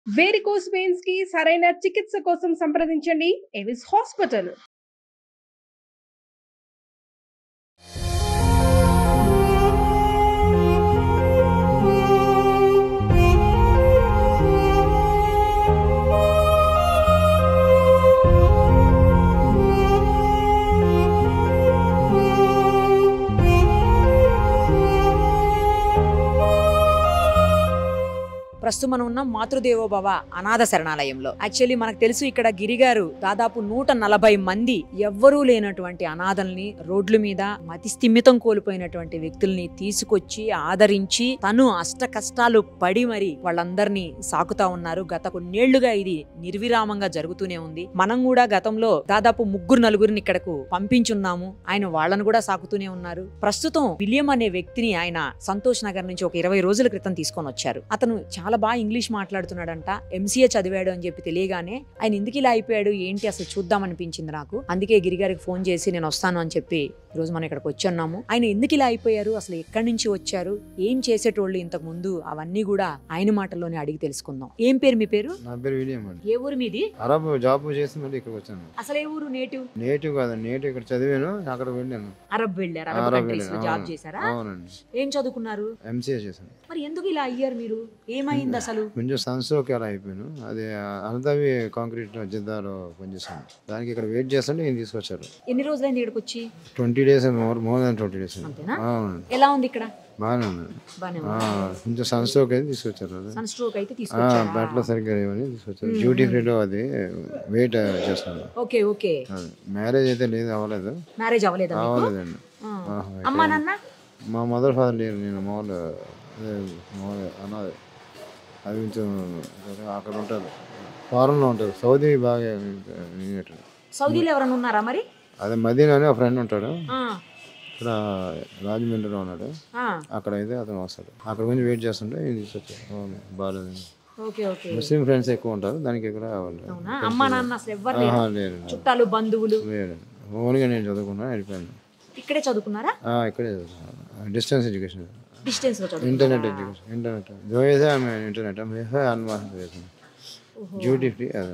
Varicose veins కి సరైన చికిత్స కోసం సంప్రదించండి ఎవిస్ హాస్పిటల్ ప్రస్తుతం మనం ఉన్నాం మాతృదేవోభవ అనాథ శరణాలయంలో యాక్చువల్లీ మనకు తెలుసు ఇక్కడ గిరిగారు దాదాపు నూట నలభై మంది ఎవ్వరూ లేనటువంటి అనాథల్ని రోడ్ల మీద మతి స్థిమితం కోల్పోయినటువంటి వ్యక్తుల్ని తీసుకొచ్చి ఆదరించి తను అష్ట కష్టాలు పడి మరి వాళ్ళందరినీ సాకుతా ఉన్నారు గత కొన్నేళ్లుగా ఇది నిర్విరామంగా జరుగుతూనే ఉంది మనం కూడా గతంలో దాదాపు ముగ్గురు నలుగురిని ఇక్కడకు పంపించున్నాము ఆయన వాళ్ళను కూడా సాకుతూనే ఉన్నారు ప్రస్తుతం విలియం అనే వ్యక్తిని ఆయన సంతోష్ నగర్ నుంచి ఒక ఇరవై రోజుల క్రితం తీసుకొని వచ్చారు అతను చాలా బాగా ఇంగ్లీష్ మాట్లాడుతున్నాడంట ఎంసీఏ చదివాడు అని చెప్పి తెలియగానే ఆయన ఎందుకు ఇలా అయిపోయాడు ఏంటి అసలు చూద్దాం అనిపించింది నాకు అందుకే గిరిగారికి ఫోన్ చేసి నేను వస్తాను అని చెప్పి ఈ రోజు మనం ఇక్కడికి వచ్చున్నాము ఆయన ఎందుకు ఇలా అయిపోయారు అసలు ఎక్కడి నుంచి వచ్చారు ఏం చేసేటోళ్ళు ఇంతకు ముందు అవన్నీ కూడా ఆయన మాటల్లోనే అడిగి తెలుసుకుందాం ఏం పేరు మీ పేరు నా పేరు విలియం అండి ఏ ఊరు మీది అరబ్ జాబ్ చేసి మళ్ళీ ఇక్కడికి వచ్చాను అసలు ఏ ఊరు నేటివ్ నేటివ్ కాదండి నేటివ్ ఇక్కడ చదివాను అక్కడ వెళ్ళాను అరబ్ వెళ్ళారు అరబ్ అరబ్ కంట్రీస్ లో వెళ్ళాను, జాబ్ అవును. చేశారా అవునండి ఏం చదువుకున్నారు ఎంసీఏ చేశాను మరి ఎందుకు ఇలా అయ్యారు మీరు ఏమైంది అసలు కొంచెం సన్స్ట్రోక్ అలా అయిపోయాను అది అనంతవి కాంక్రీట్ జిద్దాలో పనిచేశాను దానికి ఇక్కడ వెయిట్ చేస్తుంటే ఈయన తీసుకొచ్చారు ఎన్ని రోజులైంది ఇక్కడికి వచ్చి twenty days more more than twenty days అంతేనా? అవునండి ఎలా ఉంది ఇక్కడ బాగానే ఉంది బానే ఆ, కొంచెం సన్స్ట్రోక్ అయితే తీసుకొచ్చారు అది సన్ స్ట్రోక్ అయితే ఆ, తీసుకొచ్చారా బట్టలు సరిగ్గా లేవని తీసుకొచ్చారు డ్యూటీ ఫ్రీలో అది వెయిట్ చేస్తున్నాను ఓకే ఓకే అది మ్యారేజ్ అయితే లేదు అవ్వలేదు మ్యారేజ్ అవ్వలేదా మీకు అవ్వలేదండి ఆ. ఆహా, అమ్మా నాన్న మా మదర్ ఫాదర్ లేరు నేను మామూలు అదే మామూలు అన్నది అది కొంచెం అక్కడ ఉంటారు ఫారెన్లో ఉంటారు సౌదీ బాగా వినేటోడు. సౌదీలో ఎవరైనా ఉన్నారా మరి అదే మదీనా అని ఒక ఫ్రెండ్ ఉంటాడు ఆ, ఇక్కడ రాజమండ్రిలో ఉన్నాడు ఆ, అక్కడ అయితే అతను వస్తాడు అక్కడ కొంచెం వెయిట్ చేస్తుంటే ఈయన తీసుకొచ్చాడు అవును బాగాలేదు ఓకే ఓకే ముస్లిం ఫ్రెండ్స్ ఎక్కువ ఉంటారు దానికి ఇక్కడ వాళ్ళు అవునా అమ్మా నాన్న అసలు ఎవ్వరు లేరు ఆహా, లేరు చుట్టాలు బంధువులు లేరు ఓన్గా నేను చదువుకున్నా వెళ్ళిపోయాను ఇక్కడే చదువుకున్నారా ఆ, ఇక్కడే చదువుకున్నాను డిస్టెన్స్ ఎడ్యుకేషన్ డిస్టెన్స్ లో చదువు इंटरनेट एजुकेशन इंटरनेट जो है हमें इंटरनेट हम है अनमास ड्यूटी फ्री అది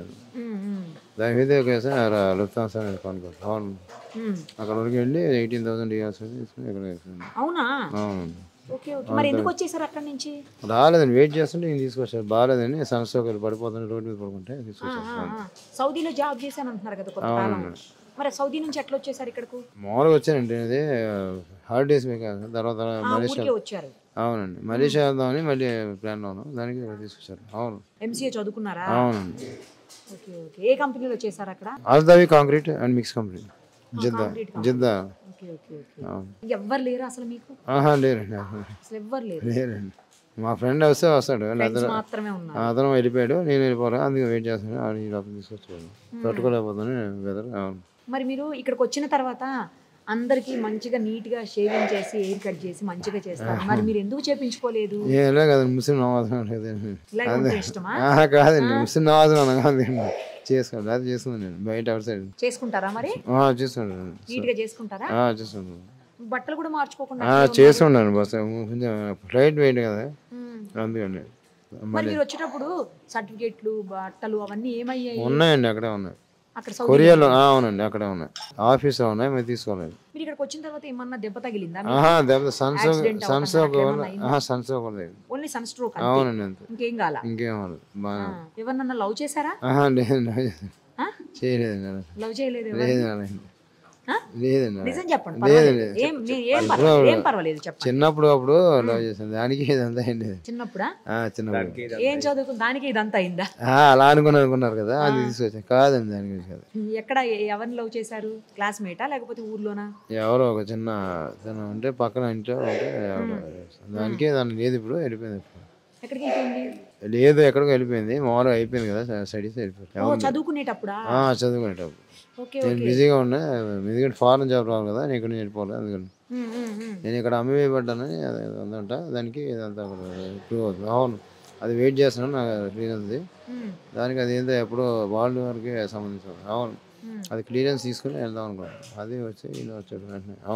దాని మీద కేసు లుఫ్తాన్సా అనేది కొనుక్కో అవును అక్కడ వరకు వెళ్ళి ఎయిటీన్ థౌసండ్ ఇయర్స్ తీసుకుని ఇక్కడ వేసుకున్నాను. అవునా అవును ఓకే ఓకే మరి ఎందుకు వచ్చేసారు అక్కడి నుంచి రాలేదని వెయిట్ చేస్తుంటే ఈయన తీసుకొచ్చారు బాగాలేదని సన్స్ట్రోక్ పడిపోతుంది రోడ్డు మీద పడుకుంటే ఆ, తీసుకొచ్చారు ఆ, ఆ. సౌదీలో జాబ్ చేశాను అంటున్నారు కదా కొంతకాలం మరి సౌదీ నుంచి ఎట్లా వచ్చేసారు ఇక్కడకు మామూలుగా వచ్చానండి ఇది హాలిడేస్ మీకు తర్వాత ఆ, మలేషియా ఊరికే వచ్చారు అవునండి మలేషియా వెళ్దామని మళ్ళీ ప్లాన్లో ఉన్నాం దానికి ఇక్కడ తీసుకొచ్చారు అవును ఎంసీఏ చదువుకున్నారా అవునండి ఓకే ఓకే ఏ కంపెనీలో చేశారు అక్కడ ఆల్దావి కాంక్రీట్ అండ్ మిక్స్ కంపెనీ జిద్దా concrete company. జిద్దా ఓకే ఓకే ఓకే అవును ఎవ్వరు లేరు అసలు మీకు ఆహా లేరండి అసలు ఎవ్వరు లేరు లేరండి మా ఫ్రెండ్ వస్తే వస్తాడు ఫ్రెండ్స్ అతను మాత్రమే ఉన్నారు అతను వెళ్ళిపోయాడు నేను వెళ్ళిపోరా అందుకే వెయిట్ చేస్తాను ఆయన ఈ లోపల తీసుకొచ్చాడు తట్టుకోలేకపోతాను వెదర్ అవును మరి మీరు ఇక్కడికి వచ్చిన తర్వాత అందరికి మంచిగా నీట్ గా షేవింగ్ చేసి ఎయిర్ కట్ చేసి మంచిగా చేస్తారు మరి మీరు ఎందుకు చేపించుకోలేదు ఏలే కదండి ముస్లిం నవాజం లేదండి ఇలాగే ఉంటే ఇష్టమా ఆహా కాదండి ముస్లిం నవాజం అనగానే చేసుకోండి అది చేసుకున్నాను నేను బయట అవుట్ సైడ్ చేసుకుంటారా మరి చేసుకుంటాను నీట్ గా చేసుకుంటారా చేసుకుంటాను బట్టలు కూడా మార్చుకోకుండా చేస్తున్నాను బస్ కొంచెం ఫ్లైట్ వెయిట్ కదా మ్మ్. అందుకండి మరి మీరు వచ్చేటప్పుడు సర్టిఫికేట్లు బట్టలు అవన్నీ ఏమయ్యాయి ఉన్నాయండి అక్కడే ఉన్నాయి అక్కడ సౌదీ కొరియాలో ఆ, అవునండి అక్కడే ఉన్నాయి ఆఫీస్లో ఉన్నాయి మేము తీసుకోలేదు మీరు ఇక్కడికి వచ్చిన తర్వాత ఏమన్నా దెబ్బ తగిలిందా ఆహా దెబ్బ సన్సోక్ Accident అవ్వడం సన్సోక్ అట్లా ఏమన్నా అయిందా? ఆహా సన్సోక్ లేదు ఓన్లీ సన్ స్ట్రోక్ అవునండి అంతే ఇంకేం కాల ఇంకేం అవ్వలేదు బాగా ఎవరినన్నా లవ్ చేశారా ఆహా లేదండి ఆ? చేయలేదండి అలా. లవ్ చేయలేదు ఎవరు? లేదండి అలా ఏం. ఆ? లేదండి అలా. నిజం చెప్పండి లేదు, పర్వాలేదు. లేదు. ఏం నేను ఏం పర్వాలేదు ఏం పర్వాలేదు చెప్పండి చిన్నప్పుడు అప్పుడు లవ్ చేశాను దానికి ఇదంతా అయింది చిన్నప్పుడా చిన్నప్పుడు ఏం చదువుకుని దానికి ఇదంతా అయిందా ఆ, అలా అనుకుని అనుకున్నారు కదా అది తీసుకొచ్చాను కాదండి దాని గురించి కాదు ఎక్కడ ఎ- ఎవరిని లవ్ చేశారు క్లాస్మేటా లేకపోతే ఊర్లోనా ఎవరో ఒక చిన్న తను ఉంటే పక్కన ఇంట్లో ఉంటే ఎవరో దానికి దాని లేదు ఇప్పుడు వెళ్ళిపోయింది ఇప్పుడు ఎక్కడికి అయిపోయింది లేదు ఎక్కడికో వెళ్ళిపోయింది మామూలుగా అయిపోయింది కదా స్టడీస్ అయిపోయింది ఓ చదువుకునేటప్పుడా ఆ, చదువుకునేటప్పుడు ఓకే నేను బిజీగా ఉన్నా ఎందుకంటే ఫారెన్ జాబ్ రావాలి కదా నేను ఇక్కడ నుంచి వెళ్ళిపోవాలి అందుకని ఉమ్, ఉమ్, ఉమ్. నేను ఇక్కడ అమ్మివేయబడ్డానని అది ఉందంట దానికి ఇదంతా ప్రూవ్ అవుతుంది అవును అది వెయిట్ చేస్తున్నాను నాకు క్లియరెన్స్ ఉమ్, దానికి అది ఏంటో ఎప్పుడో వరల్డ్ వరకే సంబంధించింది అవును ఉమ్. అది క్లియరెన్స్ తీసుకుని వెళ్దాం అనుకున్నాను అది వచ్చి ఈయన వచ్చాడు వెంటనే అవును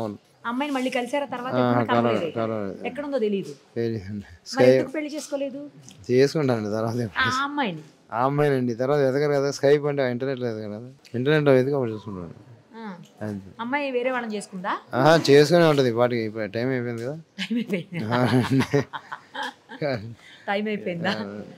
అమ్మాయిని మళ్ళీ కలిసారా తర్వాత ఆ, ఎప్పుడూ కలవలేదు కలవలేదు. కలవలేదు ఎక్కడుందో తెలియదు తెలియదండి మరి స్కై ఎందుకు పెళ్లి చేసుకోలేదు చేసుకుంటానండి తర్వాత ఆ అమ్మాయిని ఆ అమ్మాయినండి తర్వాత ఎదగరు కదా స్కైప్ అంటే ఇంటర్నెట్లో ఎదగరు కదా ఇంటర్నెట్లో ఎదుగు అప్పుడు చూసుకుంటాను ఆ. అంతే అమ్మాయి వేరే వాళ్ళని చేసుకుందా ఆహా చేసుకునే ఉంటుంది వాటికి ఇప్పుడు టైం అయిపోయింది కదా టైం అయిపోయిందా టైం అయిపోయిందా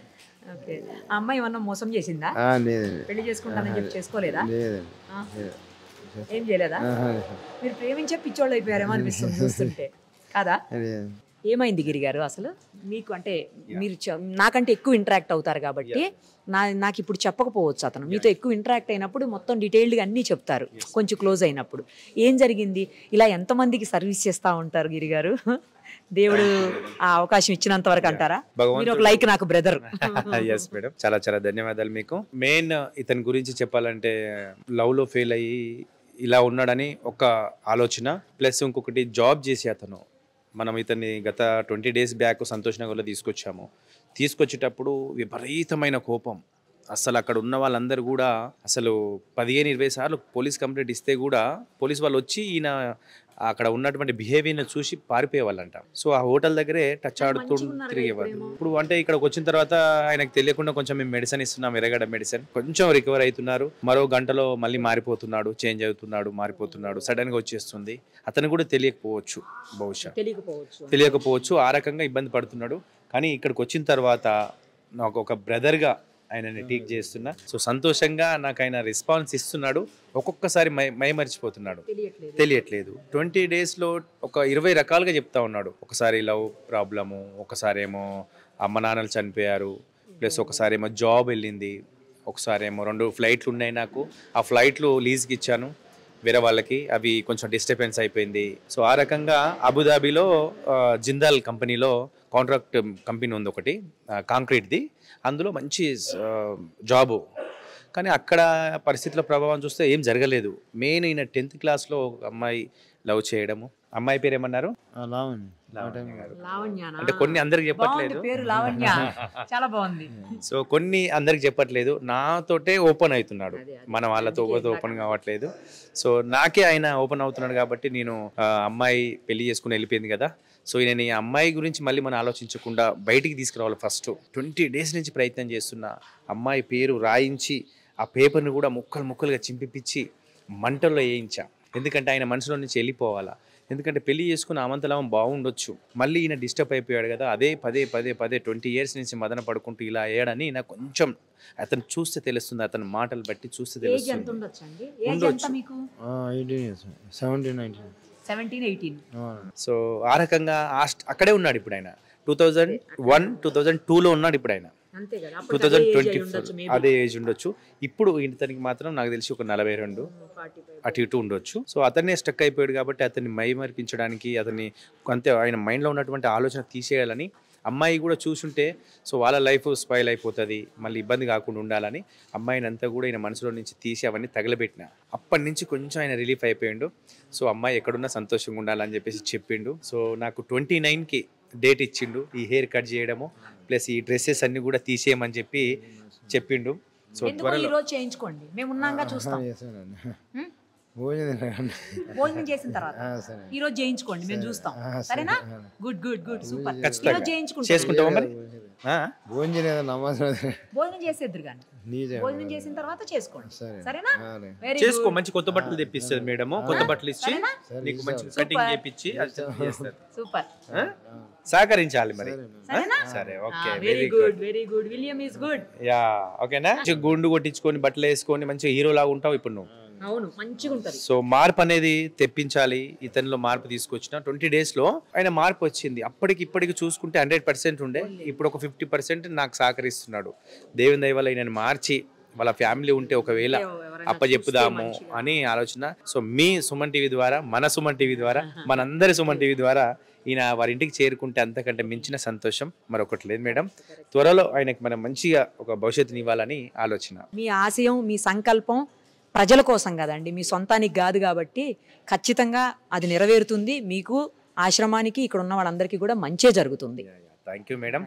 ఓకే ఆ అమ్మాయి ఏమన్నా మోసం చేసిందా ఆ, లేదండి పెళ్లి చేసుకుంటానని చెప్పి చేసుకోలేదా లేదండి ఆ? లేదు. ఏం చేయలేదా ఆహా, మీరు ప్రేమించే పిచ్చోళ్ళు అయిపోయారేమో అనిపిస్తుంది చూస్తుంటే కాదా లేదండి ఏమైంది గిరి గారు అసలు మీకు అంటే మీరు చ- నాకంటే ఎక్కువ ఇంటరాక్ట్ అవుతారు కాబట్టి నా నాకు ఇప్పుడు చెప్పకపోవచ్చు అతను మీతో ఎక్కువ ఇంటరాక్ట్ అయినప్పుడు మొత్తం డీటెయిల్డ్గా అన్నీ చెప్తారు కొంచెం క్లోజ్ అయినప్పుడు ఏం జరిగింది ఇలా ఎంతమందికి సర్వీస్ చేస్తూ ఉంటారు గిరి గారు దేవుడు ఆ అవకాశం ఇచ్చినంత వరకు అంటారా మీరు ఒక లైక్ నాకు బ్రదర్ ఎస్ మేడం చాలా చాలా ధన్యవాదాలు మీకు మెయిన్ ఇతని గురించి చెప్పాలంటే లవ్ లో ఫెయిల్ అయ్యి ఇలా ఉన్నాడని ఒక ఆలోచన ప్లస్ ఇంకొకటి జాబ్ చేసి అతను మనం ఇతన్ని గత ట్వంటీ డేస్ బ్యాక్ సంతోష్ నగర్లో తీసుకొచ్చాము తీసుకొచ్చేటప్పుడు విపరీతమైన కోపం అసలు అక్కడ ఉన్న వాళ్ళందరూ కూడా అసలు పదిహేను ఇరవై సార్లు పోలీస్ కంప్లైంట్ ఇస్తే కూడా పోలీస్ వాళ్ళు వచ్చి ఈయన అక్కడ ఉన్నటువంటి బిహేవియర్ని చూసి పారిపోయేవాళ్ళంట సో ఆ హోటల్ దగ్గరే టచ్ ఆడుతూ మంచిగున్నారుగా తిరిగేవాళ్ళు ఇప్పుడేమో. ఇప్పుడు అంటే ఇక్కడికి వచ్చిన తర్వాత ఆయనకు తెలియకుండా కొంచెం మేము మెడిసిన్ ఇస్తున్నాం ఎర్రగడ్డ మెడిసిన్ కొంచెం రికవర్ అవుతున్నారు మరో గంటలో మళ్ళీ మారిపోతున్నాడు చేంజ్ అవుతున్నాడు మారిపోతున్నాడు సడన్ గా వచ్చేస్తుంది అతను కూడా తెలియకపోవచ్చు బహుశా తెలియకపోవచ్చు తెలియకపోవచ్చు ఆ రకంగా ఇబ్బంది పడుతున్నాడు కానీ ఇక్కడికి వచ్చిన తర్వాత నాకు ఒక బ్రదర్గా ఆయనని టీక్ చేస్తున్నా సో సంతోషంగా నాకు ఆయన రెస్పాన్స్ ఇస్తున్నాడు ఒక్కొక్కసారి మై మై మర్చిపోతున్నాడు తెలియట్లేదు తెలియట్లేదు ట్వంటీ డేస్లో ఒక ఇరవై రకాలుగా చెప్తా ఉన్నాడు ఒకసారి లవ్ ప్రాబ్లము ఒకసారి ఏమో అమ్మ నాన్నలు చనిపోయారు ప్లస్ ఒకసారి ఏమో జాబ్ వెళ్ళింది ఒకసారి ఏమో రెండు ఫ్లైట్లు ఉన్నాయి నాకు ఆ ఫ్లైట్లు లీజ్కి ఇచ్చాను వేరే వాళ్ళకి అవి కొంచెం డిస్టర్బెన్స్ అయిపోయింది సో ఆ రకంగా అబుదాబిలో ఆ, జిందాల్ కంపెనీలో కాంట్రాక్ట్ కంపెనీ ఉంది ఒకటి ఆ, కాంక్రీట్ది అందులో మంచి ఆ, జాబు కానీ అక్కడ పరిస్థితుల ప్రభావం చూస్తే ఏం జరగలేదు మెయిన్ ఈయన టెన్త్ క్లాస్లో ఒక అమ్మాయి లవ్ చేయడము అమ్మాయి పేరు ఏమన్నారు ఆ, లావండి ఆ లావణ్య టైం గారు. లావణ్యానా అంటే కొన్ని అందరికి చెప్పట్లేదు బాగుంది పేరు లావణ్య చాలా బాగుంది సో కొన్ని అందరికి చెప్పట్లేదు నాతోటే ఓపెన్ అవుతున్నాడు అదే, అదే. మన వాళ్ళతో అందుకే ఇందాక ఓపెన్ కావట్లేదు సో నాకే ఆయన ఓపెన్ అవుతున్నాడు కాబట్టి నేను ఆ, అమ్మాయి పెళ్లి చేసుకుని వెళ్ళిపోయింది కదా సో నేను ఈ అమ్మాయి గురించి మళ్ళీ మనం ఆలోచించకుండా బయటికి తీసుకురావాలి ఫస్ట్ ట్వంటీ డేస్ నుంచి ప్రయత్నం చేస్తున్నా అమ్మాయి పేరు రాయించి ఆ పేపర్ని కూడా ముక్కలు ముక్కలుగా చింపిపిచ్చి మంటల్లో వేయించా ఎందుకంటే ఆయన మనసులో నుంచి వెళ్ళిపోవాలా ఎందుకంటే పెళ్లి చేసుకుని ఆమంతలం బాగుండొచ్చు మళ్ళీ ఈయన డిస్టర్బ్ అయిపోయాడు కదా అదే పదే పదే పదే ట్వంటీ ఇయర్స్ నుంచి మదన పడుకుంటూ ఇలా అయ్యాడని నాకు కొంచెం అతను చూస్తే తెలుస్తుంది అతని మాటలు బట్టి చూస్తే ఏజ్ ఎంత తెలుస్తుంది ఉండొచ్చు అండి ఏజ్ ఎంత ఉండొచ్చు. మీకు eighteen years seventeen nineteen seventeen eighteen so ఆ రకంగా ఆ స్ట్- అక్కడే ఉన్నాడు ఇప్పుడు ఆయన two thousand one two thousand టూలో ఉన్నాడు ఇప్పుడు ఆయన అంతే కదా టూ అప్పుడు థౌజండ్ ట్వంటీ ఉండొచ్చు maybe. అదే ఏజ్ ఉండొచ్చు ఇప్పుడు ఇతనికి మాత్రం నాకు తెలిసి ఒక నలభై రెండు 45. అటు ఇటు ఉండొచ్చు సో అతన్నే స్టక్ అయిపోయాడు కాబట్టి అతన్ని మైమర్పించడానికి అతన్ని అంతే ఆయన మైండ్లో ఉన్నటువంటి ఆలోచన తీసేయాలని అమ్మాయి కూడా చూసుంటే సో వాళ్ళ లైఫ్ స్పైల్ అయిపోతుంది మళ్ళీ ఇబ్బంది కాకుండా ఉండాలని అమ్మాయిని అంతా కూడా ఆయన మనసులో నుంచి తీసి అవన్నీ తగలబెట్టిన అప్పటి నుంచి కొంచెం ఆయన రిలీఫ్ అయిపోయిండు సో అమ్మాయి ఎక్కడున్నా సంతోషంగా ఉండాలని చెప్పేసి చెప్పిండు సో నాకు ట్వంటీ నైన్కి డేట్ ఇచ్చిండు ఈ హెయిర్ కట్ చేయడము ప్లస్ ఈ డ్రెస్సెస్ అన్ని కూడా తీసేయమని చెప్పి చెప్పిండు సో ఎందుకో ఈ త్వరలో రోజు చేయించుకోండి మేము ఉన్నాగా చూస్తాం చేశానండి హ్మ్? భోజనం తినకండి భోజనం చేసిన తర్వాత ఆ, సరే ఈ రోజు చేయించుకోండి మేము చూస్తాం ఆ, సరే. సరేనా ఆ. గుడ్ గుడ్ గుడ్ సూపర్ ఈ ఖచ్చితంగా. రోజు చేయించుకుంటాం చేసుకుంటావా మరి ఆ? భోజనం చేయలేదు నమాజ్ భోజనం చేసేద్దరు కానీ నీ భోజనం చేసిన తర్వాత చేసుకోండి సరే సరేనా సరే. వెరీ చేసుకో మంచి కొత్త బట్టలు తెప్పిస్తుంది మేడం కొత్త బట్టలు ఇచ్చి సరేనా? నీకు మంచి సూపర్. కటింగ్ చేపించి అది చేస్తారు సూపర్ ఆ? సహకరించాలి మరి సరేనా సరే okay very very good good very good William is good yeah ఓకేనా మంచిగా గుండు కొట్టించుకొని బట్టలు వేసుకొని మంచిగా హీరో లాగా ఉంటావు ఇప్పుడు నువ్వు అవును మంచిగా ఉంటది సో మార్పు అనేది తెప్పించాలి ఇతనిలో మార్పు తీసుకొచ్చిన ట్వంటీ డేస్ లో ఆయన మార్పు వచ్చింది అప్పటికి ఇప్పటికి చూసుకుంటే హండ్రెడ్ పర్సెంట్ ఉండే ఇప్పుడు ఒక ఫిఫ్టీ పర్సెంట్ నాకు సహకరిస్తున్నాడు దేవుని దయ వల్ల ఈయనని మార్చి వాళ్ళ ఫ్యామిలీ ఉంటే ఒకవేళ ఎవరైనా అప్పచెప్పుదాము చూస్తే మంచిగా. అని ఆలోచన సో మీ సుమన్ టీవీ ద్వారా మన సుమన్ టీవీ ద్వారా మనందరి సుమన్ టీవీ ద్వారా ఈయన వారి ఇంటికి చేరుకుంటే అంతకంటే మించిన సంతోషం మరొకటి లేదు మేడం త్వరలో ఆయనకి మనం మంచిగా ఒక భవిష్యత్తుని ఇవ్వాలని ఆలోచన మీ ఆశయం మీ సంకల్పం ప్రజల కోసం కదండి మీ సొంతానికి కాదు కాబట్టి ఖచ్చితంగా అది నెరవేరుతుంది మీకు ఆశ్రమానికి ఇక్కడ ఉన్న వాళ్ళందరికీ కూడా మంచే జరుగుతుంది థ్యాంక్ యూ మేడం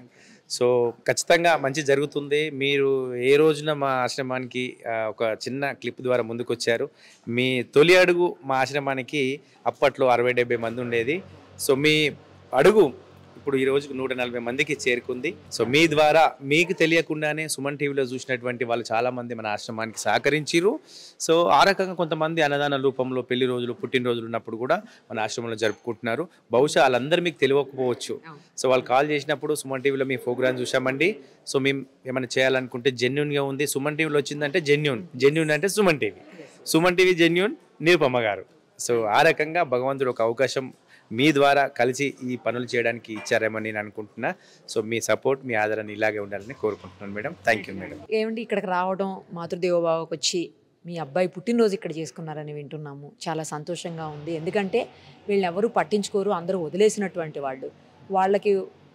సో ఖచ్చితంగా మంచి జరుగుతుంది మీరు ఏ రోజున మా ఆశ్రమానికి ఆ, ఒక చిన్న క్లిప్ ద్వారా ముందుకు వచ్చారు మీ తొలి అడుగు మా ఆశ్రమానికి అప్పట్లో అరవై డెబ్బై మంది ఉండేది సో మీ అడుగు ఇప్పుడు ఈ రోజుకు నూట నలభై మందికి చేరుకుంది సో మీ ద్వారా మీకు తెలియకుండానే సుమన్ టీవీలో చూసినటువంటి వాళ్ళు చాలా మంది మన ఆశ్రమానికి సహకరించిరు సో ఆ రకంగా కొంతమంది అన్నదాన రూపంలో పెళ్లి రోజులు పుట్టినరోజులు ఉన్నప్పుడు కూడా మన ఆశ్రమంలో జరుపుకుంటున్నారు బహుశా వాళ్ళందరూ మీకు తెలియకపోవచ్చు సో వాళ్ళు కాల్ చేసినప్పుడు సుమన్ టీవీలో మీ ప్రోగ్రామ్ చూసామండి సో మేము ఏమైనా చేయాలనుకుంటే జెన్యున్గా ఉంది సుమన్ టీవీలో వచ్చిందంటే జెన్యున్ జెన్యున్ అంటే Suman TV Suman TV genuine Nirupama గారు సో ఆ రకంగా భగవంతుడు ఒక అవకాశం మీ ద్వారా కలిసి ఈ పనులు చేయడానికి ఇచ్చారేమో నేను అనుకుంటున్నా సో మీ సపోర్ట్ మీ ఆదరణ ఇలాగే ఉండాలని కోరుకుంటున్నాను మేడం థ్యాంక్ యూ మేడం ఏమండి ఇక్కడికి రావడం మాతృదేవోభావకు వచ్చి మీ అబ్బాయి పుట్టినరోజు ఇక్కడ చేసుకున్నారని వింటున్నాము చాలా సంతోషంగా ఉంది ఎందుకంటే వీళ్ళని ఎవరు పట్టించుకోరు అందరూ వదిలేసినటువంటి వాళ్ళు వాళ్ళకి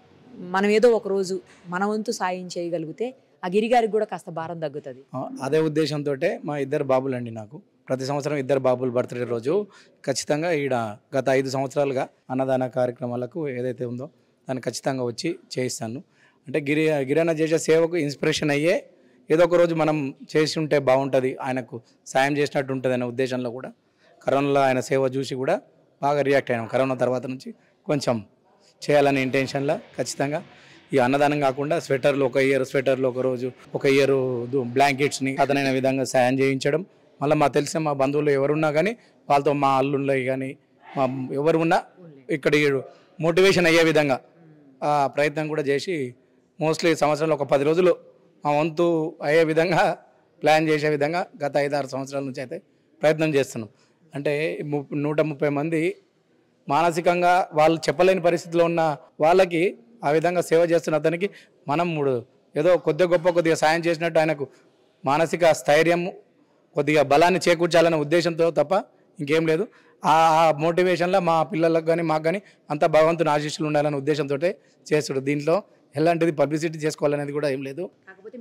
మనం ఏదో ఒక రోజు మన వంతు సాయం చేయగలిగితే ఆ గిరిగారికి కూడా కాస్త భారం తగ్గుతుంది ఆ, అదే ఉద్దేశంతో మా ఇద్దరు బాబులు అండి నాకు ప్రతి సంవత్సరం ఇద్దరు బాబులు బర్త్డే రోజు ఖచ్చితంగా ఈడ గత ఐదు సంవత్సరాలుగా అన్నదాన కార్యక్రమాలకు ఏదైతే ఉందో దాన్ని ఖచ్చితంగా వచ్చి చేయిస్తాను అంటే గిరి గిరణ చేసే సేవకు ఇన్స్పిరేషన్ అయ్యే ఏదో ఒక రోజు మనం చేసి ఉంటే బాగుంటుంది ఆయనకు సాయం చేసినట్టు ఉంటుంది అనే ఉద్దేశంలో కూడా కరోనాలో ఆయన సేవ చూసి కూడా బాగా రియాక్ట్ అయినాం కరోనా తర్వాత నుంచి కొంచెం చేయాలనే ఇంటెన్షన్లో ఖచ్చితంగా ఈ అన్నదానం కాకుండా స్వెటర్లు ఒక ఇయర్ స్వెటర్లు ఒక రోజు ఒక ఇయర్ బ్లాంకెట్స్ని అతనైన విధంగా సాయం చేయించడం మళ్ళీ మా తెలిసిన మా బంధువులు ఎవరున్నా కానీ వాళ్ళతో మా అల్లుళ్ళు కానీ మా ఎవరు ఉన్నా ఇక్కడ మోటివేషన్ అయ్యే విధంగా ఆ ప్రయత్నం కూడా చేసి మోస్ట్లీ సంవత్సరంలో ఒక పది రోజులు మా వంతు అయ్యే విధంగా ప్లాన్ చేసే విధంగా గత ఐదారు సంవత్సరాల నుంచి అయితే ప్రయత్నం చేస్తున్నాం అంటే ము- నూట ముప్పై మంది మానసికంగా వాళ్ళు చెప్పలేని పరిస్థితిలో ఉన్న వాళ్ళకి ఆ విధంగా సేవ చేస్తున్న అతనికి మనం మూడు ఏదో కొద్దిగా గొప్ప కొద్దిగా సాయం చేసినట్టు ఆయనకు మానసిక స్థైర్యం కొద్దిగా బలాన్ని చేకూర్చాలనే ఉద్దేశంతో తప్ప ఇంకేం లేదు ఆ ఆ మోటివేషన్లో మా పిల్లలకు కానీ మాకు కానీ అంతా భగవంతుని ఆశీస్సులు ఉండాలనే ఉద్దేశంతో చేస్తుడు దీంట్లో ఎలాంటిది పబ్లిసిటీ చేసుకోవాలనేది కూడా ఏం లేదు కాకపోతే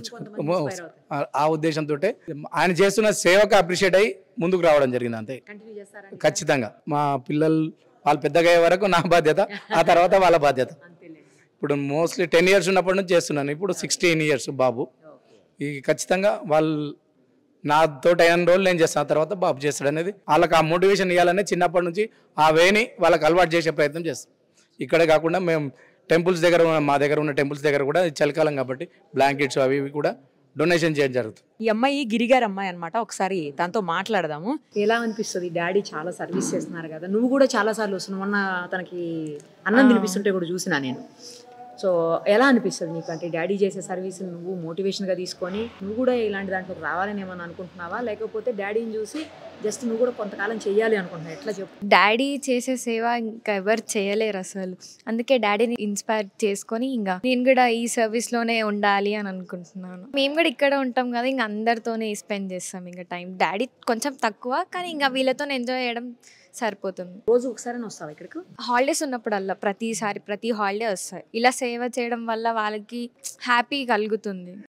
ఆ- ఆ ఉద్దేశంతో ఆయన చేస్తున్న సేవకు అప్రిషియేట్ అయ్యి ముందుకు రావడం జరిగింది అంతే కంటిన్యూ చేస్తారా ఖచ్చితంగా మా పిల్లలు వాళ్ళు పెద్దగా అయ్యే వరకు నా బాధ్యత ఆ తర్వాత వాళ్ళ బాధ్యత ఇప్పుడు మోస్ట్లీ టెన్ ఇయర్స్ ఉన్నప్పటి నుంచి చేస్తున్నాను ఇప్పుడు సిక్స్టీన్ ఇయర్స్ బాబు ఈ ఖచ్చితంగా వాళ్ళు నాతో అయిన రోజులు నేను చేస్తాను ఆ తర్వాత బాబు చేస్తాడు అనేది వాళ్ళకి ఆ మోటివేషన్ ఇవ్వాలని చిన్నప్పటి నుంచి ఆ వేని వాళ్ళకి అలవాటు చేసే ప్రయత్నం చేస్తాం ఇక్కడే కాకుండా మేము టెంపుల్స్ దగ్గర ఉన్న మా దగ్గర ఉన్న టెంపుల్స్ దగ్గర కూడా ఇది చలికాలం కాబట్టి బ్లాంకెట్స్ అవి ఇవి కూడా డొనేషన్ చేయడం జరుగుతుంది ఈ అమ్మాయి గిరిగారి అమ్మాయి అనమాట ఒకసారి దాంతో మాట్లాడదాము ఎలా అనిపిస్తుంది డాడీ చాలా సర్వీస్ చేస్తున్నారు కదా నువ్వు కూడా చాలా సార్లు వస్తున్నావు మొన్న తనకి అన్నం తినిపిస్తుంటే కూడా చూసినా నేను సో ఎలా అనిపిస్తుంది నీకు అంటే డాడీ చేసే సర్వీస్ నువ్వు మోటివేషన్గా తీసుకొని నువ్వు కూడా ఇలాంటి దాంట్లోకి రావాలని ఏమన్నా అనుకుంటున్నావా లేకపోతే డాడీని చూసి జస్ట్ నువ్వు కూడా కొంతకాలం చెయ్యాలి అనుకుంటున్నావు ఎట్లా చెప్పు డాడీ చేసే సేవ ఇంకా ఎవరు చేయలేరు అసలు అందుకే డాడీని ఇన్స్పైర్ చేసుకొని ఇంకా నేను కూడా ఈ సర్వీస్ లోనే ఉండాలి అని అనుకుంటున్నాను మేము కూడా ఇక్కడ ఉంటాం కదా ఇంకా అందరితోనే స్పెండ్ చేస్తాం ఇంకా టైం డాడీ కొంచెం తక్కువ కానీ ఇంకా వీళ్ళతో ఎంజాయ్ చేయడం సరిపోతుంది రోజు ఒకసారి వస్తావా ఇక్కడికి హాలిడేస్ ఉన్నప్పుడల్లా ప్రతిసారి ప్రతి హాలిడే వస్తాయి ఇలా సేవ చేయడం వల్ల వాళ్ళకి హ్యాపీ కలుగుతుంది